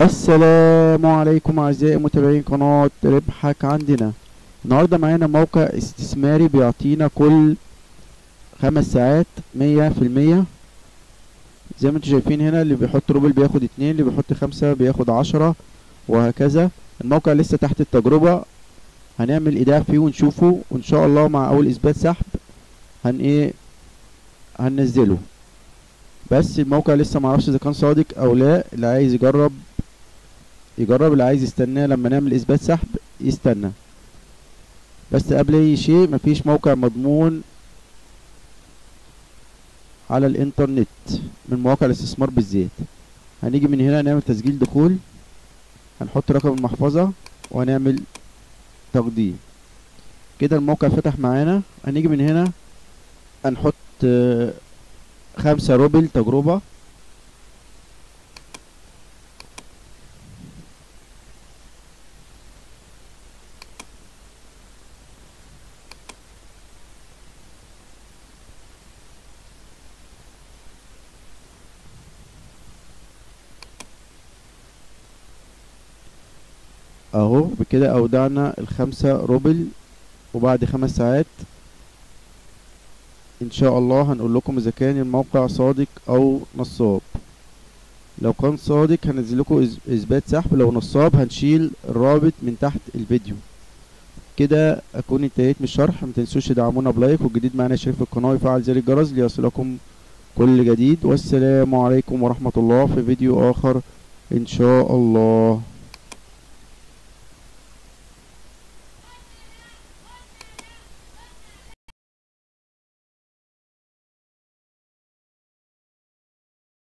السلام عليكم اعزائي متابعين قناة ربحك عندنا النهاردة معانا موقع استثماري بيعطينا كل خمس ساعات مية في المية زي ما انتم شايفين هنا اللي بيحط روبل بياخد اتنين اللي بيحط خمسة بياخد عشرة وهكذا الموقع لسه تحت التجربة هنعمل ايداع فيه ونشوفه وان شاء الله مع اول اثبات سحب هن ايه هننزله بس الموقع لسه معرفش اذا كان صادق او لا اللي عايز يجرب يجرب اللي عايز يستناه لما نعمل اثبات سحب يستنى بس قبل اي شيء مفيش موقع مضمون على الانترنت من مواقع الاستثمار بالذات هنيجي من هنا نعمل تسجيل دخول هنحط رقم المحفظة وهنعمل تقديم كده الموقع فتح معانا هنيجي من هنا هنحط آه، خمسة روبل تجربة اهو بكده اودعنا الخمسة روبل وبعد خمس ساعات ان شاء الله هنقول لكم اذا كان الموقع صادق او نصاب لو كان صادق هنزل لكم إث- اثبات سحب لو نصاب هنشيل الرابط من تحت الفيديو كده اكون انتهيت من الشرح ما تنسوش تدعمونا بلايك والجديد معانا يشترك في القناه ويفعل زر الجرس ليصلكم كل جديد والسلام عليكم ورحمة الله في فيديو اخر ان شاء الله